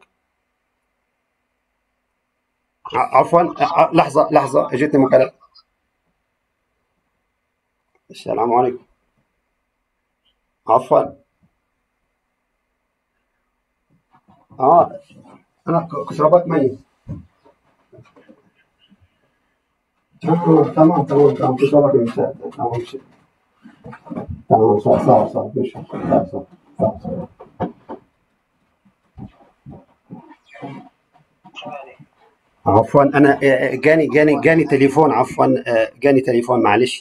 ع- عفوا آه، لحظة لحظة اجتني مكالمة السلام عليكم عفوا اه انا ك- شربت مي تمام تمام تمام تمام شربت مي تمام شي. تمام صح صح صح مش صح صح صح صح عفوا انا آه، جاني جاني جاني تليفون عفوا آه، جاني تليفون معلش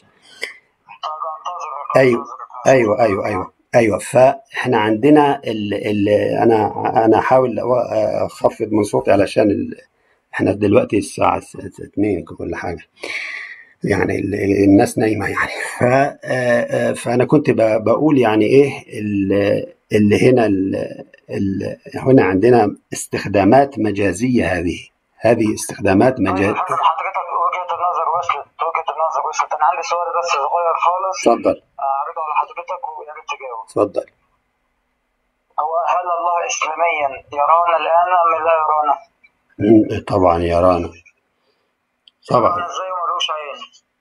ايوه ايوه ايوه ايوه ايوه فاحنا عندنا ال ال انا انا احاول أو- اخفض من صوتي علشان ال احنا دلوقتي الساعه 2 كل حاجه يعني ال- الناس نايمه يعني ف آه، آه، فانا كنت ب- بقول يعني ايه ال- اللي هنا ال ال هنا عندنا استخدامات مجازيه هذه هذه استخدامات طيب مجازيه حضرتك حضرتك وجهة النظر وصلت وجهة النظر وصلت أنا عندي سؤال بس صغير خالص اتفضل أعرضه على حضرتك ويا ريت تجاوب اتفضل هو هل الله إسلاميا يرانا الآن أم لا يرانا؟ م- طبعا يرانا طبعا يرانا إزاي وملوش عين؟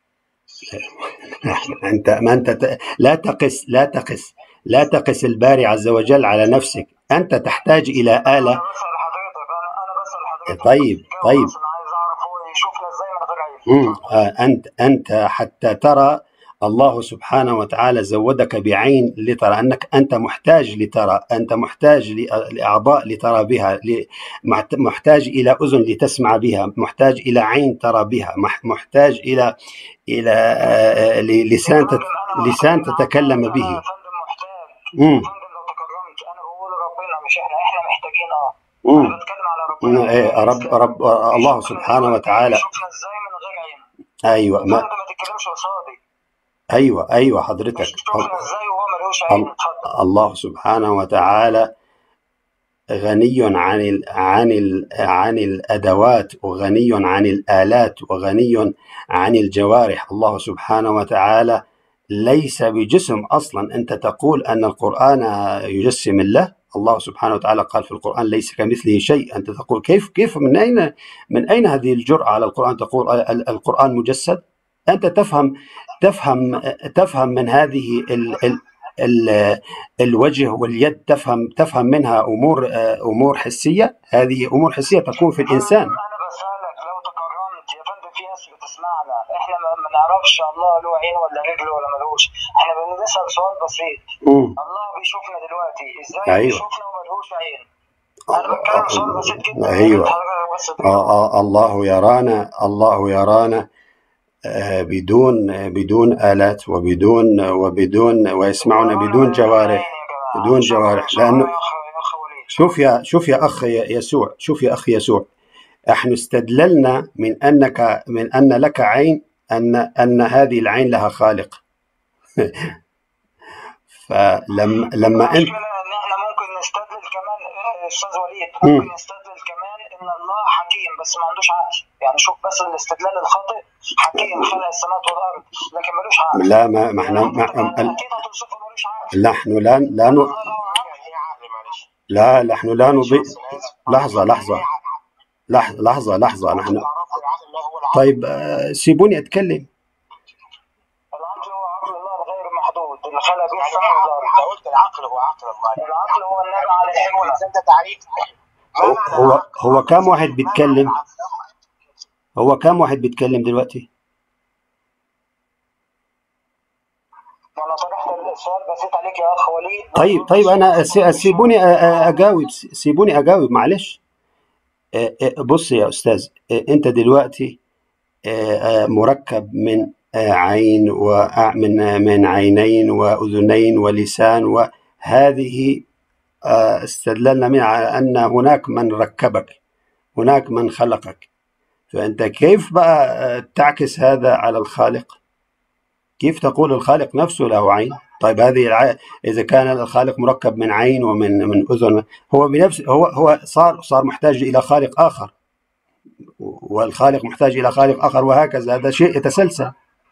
انت ما انت ت- لا تقس لا تقس لا تقس الباري عز وجل على نفسك انت تحتاج الى أنا اله بسأل حضرتك أنا أنا بسأل حضرتك طيب جاوب طيب بس أنا عايز أعرف هو يشوفنا إزاي من غير عين؟ مم. آه، انت انت حتى ترى الله سبحانه وتعالى زودك بعين لترى انك انت محتاج لترى انت محتاج ل- لاعضاء لترى بها ل- محت- محتاج الى اذن لتسمع بها محتاج الى عين ترى بها مح- محتاج الى الى آه، آه، ل- لسان تت- أنا لسان أنا تتكلم أنا به يا فندم محتاج مم. يا فندم لو تكرمت أنا بقول ربنا مش إحنا إحنا محتاجين أه مم. أنا بتكلم على مم. ربنا إيه، ربنا رب الإسلام رب الله يشوفنا سبحانه دلوقتي وتعالى يشوفنا إزاي من غير عين؟ ايوه يا ما فندم ما تتكلمش قصادي ايوه ايوه حضرتك يشوفنا ازاي وهو ملوش عين ال- اتفضل الله سبحانه وتعالى غني عن ال عن ال عن الادوات وغني عن الالات وغني عن الجوارح الله سبحانه وتعالى ليس بجسم اصلا انت تقول ان القران يجسم الله الله سبحانه وتعالى قال في القران ليس كمثله شيء انت تقول كيف كيف من اين من اين هذه الجرأه على القران تقول ال- ال- القران مجسد انت تفهم تفهم تفهم من هذه ال ال ال الوجه واليد تفهم تفهم منها امور امور حسيه هذه امور حسيه تكون في انا الانسان انا بسالك لو تكرمت يا فندم في ناس بتسمعنا احنا ما ما نعرفش الله له عين ولا رجل ولا ملوش احنا بنسال سؤال بسيط مم. الله بيشوفنا دلوقتي ازاي ايوه بيشوفنا وملهوش عين انا بتكلم سؤال بسيط جدا يا ريت ايوه حضرتك بس آه تجاوب آه الله يرانا الله يرانا آه، بدون آه، بدون آلات وبدون وبدون ويسمعنا ورانا بدون من غير جوارح عين يا جماعه بدون شكرا جوارح شكرا لأنه يا اخ يا اخ وليد شوف يا شوف يا أخ يسوع شوف يا أخ يسوع احنا استدللنا من أنك من أن لك عين أن أن هذه العين لها خالق فلما لما أنت المشكلة إن إحنا ممكن نستدلل كمان استاذ وليد مم. ممكن يستدلل كمان ان الله حكيم بس ما عندوش عقل يعني شوف بس الاستدلال الخاطئ حكيم خلق السماوات والارض لكن ملوش عقل لا ما ما احنا يعني ما أنت اكيد هتوصفه ملوش عقل نحن لا لا ن... الله له عقل يعني ايه عقل معلش لا نحن لا نضيء أنا آسف. لحظة لحظة يعني إيه عقل؟ لح- لحظة لحظة نحن تعرفوا العقل ما هو العقل طيب آه، سيبوني أتكلم العقل هو عقل الله الغير محدود اللي خلق به يعني السماء ايه عقل؟ والارض انت قلت العقل هو عقل الله العقل هو النبع على الحكمه ده تعريف ما هو معنى هو, العقل؟ هو كم واحد ما بيتكلم معنى العقل؟ هو كم واحد بيتكلم دلوقتي انا طرحت السؤال بسيط عليك يا اخ وليد طيب طيب أنا أس- سيبوني أ- أ- أجاوب سيبوني أجاوب معلش آه، آه، بص يا أستاذ آه، أنت دلوقتي آه، آه، مركب من آه، عين ومن من عينين وأذنين ولسان وهذه آه، استدللنا منها على أن هناك من ركبك هناك من خلقك فأنت كيف بقى آه، تعكس هذا على الخالق كيف تقول الخالق نفسه له عين طيب هذه الع... إذا كان الخالق مركب من عين ومن من أذن هو بنفس هو هو صار صار محتاج إلى خالق آخر والخالق محتاج إلى خالق آخر وهكذا هذا شيء يتسلسل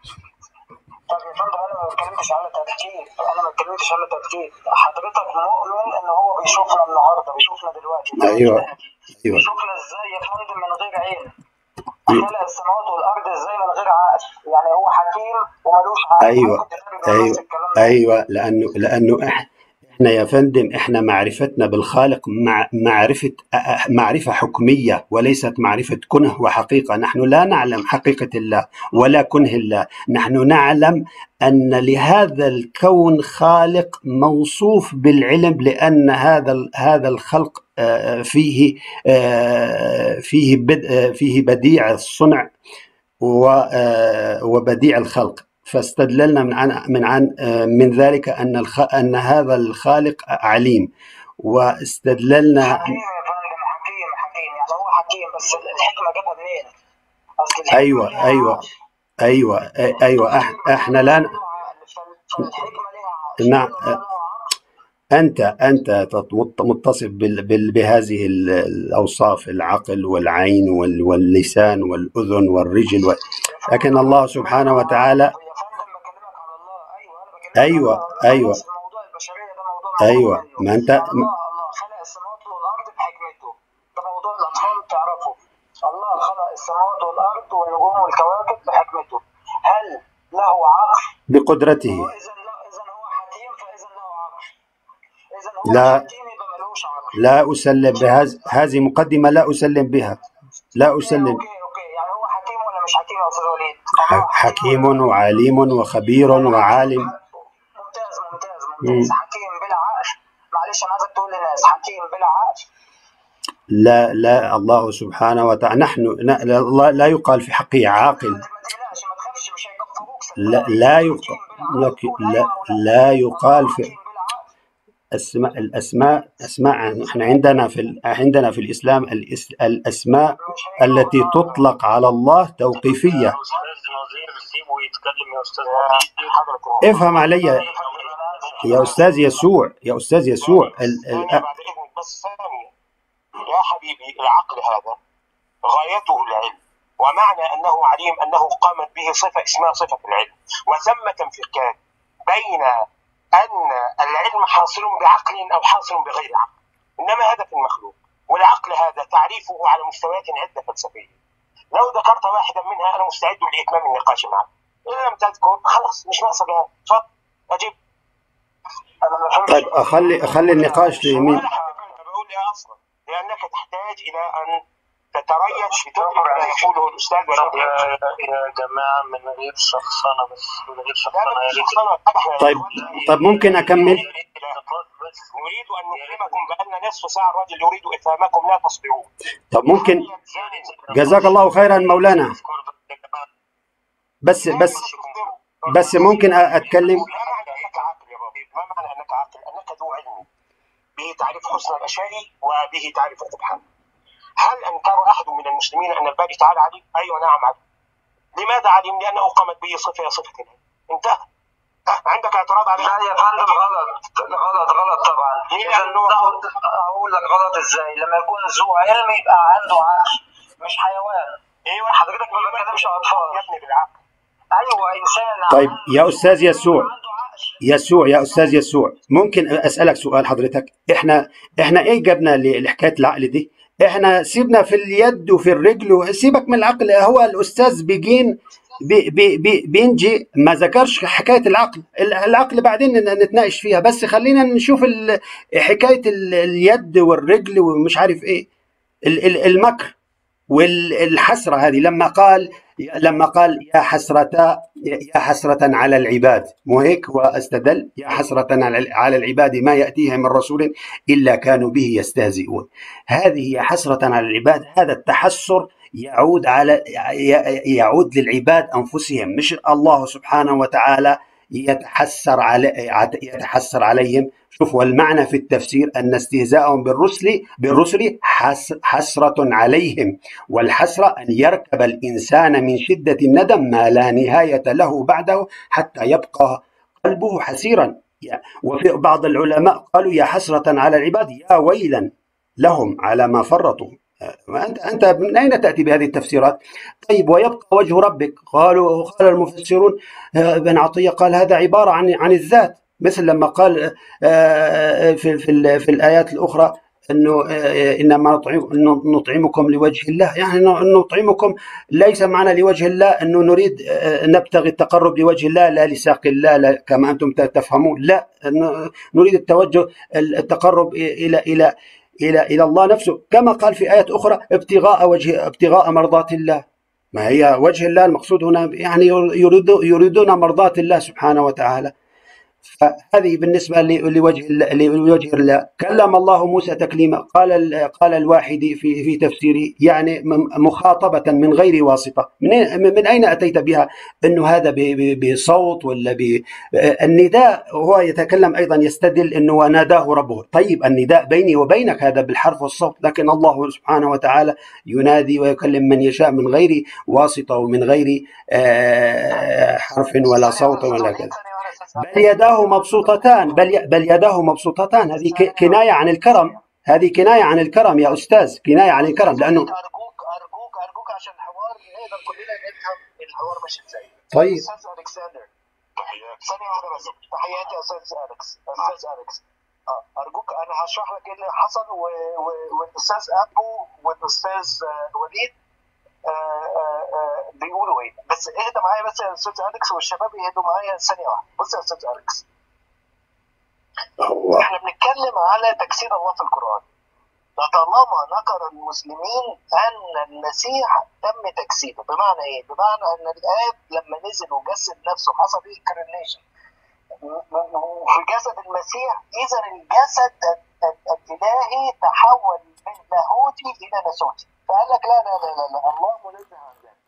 طب يا فندم انا ما بتكلمش على تفكير انا ما بتكلمش على تفكير حضرتك مؤمن ان هو بيشوفنا النهارده بيشوفنا دلوقتي أيوه أيوه بيشوفنا ازاي يا فندم من غير عين خلق السماوات والارض ازاي من غير عقل يعني هو حكيم وملوش عقل أيوه ممكن تفهم أيوه نفس الكلام ده أيوه لأنه لأنه إح- إحنا يا فندم إحنا معرفتنا بالخالق مع معرفة أ- أ- معرفة حكمية وليست معرفة كنه وحقيقة نحن لا نعلم حقيقة الله ولا كنه الله نحن نعلم أن لهذا الكون خالق موصوف بالعلم لأن هذا ال- هذا الخلق آه، فيه آه، فيه بد- آه، فيه بديع الصنع و- آه، وبديع الخلق فاستدللنا من عن من عن آه، من ذلك ان الخ... ان هذا الخالق عليم واستدللنا حكيم يا فندم حكيم حكيم يعني هو حكيم بس الحكمه جابها منين؟ اصل الحكمه ايوه ليها ايوه عقل ايوه أي- ايوه إح- احنا لا ن- له عقل فال- فالحكمه ليها عقل نعم شوف الله له عقل انت انت تت- مت- متصف بال... بال... بهذه ال- الاوصاف العقل والعين وال... واللسان والاذن والرجل و... يا لكن فندم الله الله سبحانه له وتعالى عقل يا فندم بكلمك على الله ايوه انا بكلمك على ايوه الله ايوه خلاص الموضوع البشريه ده موضوع مفروغ ايوه منه ما انت الله الله خلق السماوات والارض بحكمته ده موضوع الاطفال تعرفه الله خلق السماوات والارض والنجوم والكواكب بحكمته هل له عقل بقدرته هو اذا لا اذا هو حكيم فاذا له عقل اذا هو مش لا حكيم يبقى ملوش عقل لا اسلم بهذه هذه مقدمه لا اسلم بها لا اوكي اسلم اوكي اوكي يعني هو حكيم ولا مش حكيم يا استاذ وليد الله ح- حكيم ولا حكيم وعليم وخبير وعالم ممتاز ممتاز مم. ممتاز حكيم بلا عقل معلش انا عايزك تقول للناس حكيم بلا عقل لا لا الله سبحانه وتعالى نحن ن- لا الله لا يقال في حقه عاقل ما تقلقش ما تخافش مش هيكفروك لا صدقني لا يقال حكيم بلا عقل لك قول لا ايوه او لا لا الله يقال في حكيم بلا عقل اسماء الاسماء اسماء احنا عندنا في ال- عندنا في الاسلام الإس- الاسماء مش هيجاوب التي النهارده تطلق على الله يا توقيفيه استاذ نظير سيبه يتكلم يا استاذ نظير حضرتك افهم علي والله يا فندم انا اسف يا انا استاذ اسف يسوع يا استاذ يسوع ثانية ال ثانية ال بعد إذنك بس ثانية يا حبيبي العقل هذا غايته العلم ومعنى أنه عليم أنه قامت به صفة اسمها صفة العلم وثمة انفكاك بين أن العلم حاصل بعقل أو حاصل بغير عقل إنما هذا في المخلوق والعقل هذا تعريفه على مستويات عدة فلسفية لو ذكرت واحدة منها أنا مستعد لإتمام النقاش معك إن لم تذكر خلاص مش ناقصة جهاد اتفضل أجيب انا ما فهمتش طيب اخلي اخلي النقاش لمين ولا حبيبي أنا بقول إيه أصلا لأنك تحتاج إلى أن تتريث في تدرك ما يقوله الأستاذ طب ولا يا يا جماعة من غير شخصنة بس من غير لا شخصنة لا يا مش ريت شخصنة احنا يا طيب إخواننا طب ممكن اكمل بس نريد أن نفهمكم بأن نصف ساعة الرجل يريد إفهامكم لا تصبرون طب ممكن هل يلزم جزاك الله خيرا مولانا بس لا بس ولا تصبروا بس ممكن أ- اتكلم ما معنى أنك عاقل يا بابي ما معنى أنك عاقل أنك ذو علم به تعرف حسن الأشياء وبه تعرف قبحها هل أنكر أحد من المسلمين أن الباري تعالى عليم؟ أيوة نعم عليم لماذا عليم؟ لأنه قامت به صفة صفة الله انتهى عندك اعتراض عليه؟ لا يا فندم غلط غلط غلط طبعا مين اذا قال إن هو غلط؟ اقول لك غلط ازاي لما يكون ذو علم يبقى عنده عقل مش حيوان ايوه حضرتك ما بتكلمش اطفال يا ابني بالعقل ايوه انسان طيب يا استاذ يسوع عنده عقل يسوع يا استاذ يسوع ممكن اسالك سؤال حضرتك احنا احنا ايه جبنا ل- لحكايه العقل دي احنا سيبنا في اليد وفي الرجل سيبك من العقل هو الاستاذ بيجين بي بي بي بينجي ما ذكرش حكايه العقل ال- العقل بعدين ن- نتناقش فيها بس خلينا نشوف ال- حكايه ال- اليد والرجل ومش عارف ايه ال- ال- المكر والحسرة هذه لما قال لما قال يا حسرة يا حسرة على العباد مو هيك واستدل يا حسرة على على العباد ما يأتيها من رسول إلا كانوا به يستهزئون هذه يا حسرة على العباد هذا التحسر يعود على يعود للعباد أنفسهم مش الله سبحانه وتعالى يتحسر على يتحسر عليهم شوف والمعنى في التفسير أن استهزاءهم بالرسل بالرسل حس حسرة عليهم والحسرة أن يركب الإنسان من شدة الندم ما لا نهاية له بعده حتى يبقى قلبه حسيرا وفي بعض العلماء قالوا يا حسرة على العباد يا ويلا لهم على ما فرطوا أنت أنت من أين تأتي بهذه التفسيرات؟ طيب ويبقى وجه ربك قالوا قال المفسرون ابن عطية قال هذا عبارة عن عن الذات مثل لما قال في في في الآيات الأخرى انه انما نطعم نطعمكم لوجه الله يعني نطعمكم ليس معنى لوجه الله انه نريد نبتغي التقرب لوجه الله لا لساق الله لا كما انتم تفهمون لا نريد التوجه التقرب الى الى الى الى الله نفسه كما قال في ايات اخرى ابتغاء وجه ابتغاء مرضات الله ما هي وجه الله المقصود هنا يعني يريد يريدون مرضات الله سبحانه وتعالى فهذه بالنسبة لوجه لوجه الله كلم الله موسى تكليما قال قال الواحد في في تفسيره يعني مخاطبة من غير واسطة من من أين أتيت بها أنه هذا بصوت ولا النداء هو يتكلم أيضا يستدل أنه ناداه ربه طيب النداء بيني وبينك هذا بالحرف والصوت لكن الله سبحانه وتعالى ينادي ويكلم من يشاء من غير واسطة ومن غير حرف ولا صوت ولا كذا بل يداه مبسوطتان بل بل يداه مبسوطتان هذه كنايه عن الكرم هذه كنايه عن الكرم يا استاذ كنايه عن الكرم لانه ارجوك ارجوك ارجوك عشان الحوار نقدر كلنا نفهم الحوار ماشي ازاي طيب استاذ الكسندر ثانية واحدة بس تحياتي يا استاذ اليكس استاذ اليكس اه ارجوك انا هشرح لك ايه اللي حصل و... و... والاستاذ ابو والاستاذ وليد آه آه آه بيقولوا ايه بس اهدى معايا بس يا استاذ اليكس والشباب يهدوا معايا ثانيه واحده بص يا استاذ اليكس احنا بنتكلم على تجسيد الله في القران فطالما نكر المسلمين ان المسيح تم تجسيده بمعنى ايه؟ بمعنى ان الاب لما نزل وجسد نفسه حصل ايه انكرنيشن في جسد المسيح اذا الجسد الالهي تحول من لاهوتي الى ناسوتي فقال لك لا لا لا لا, لا الله منزه عن ذلك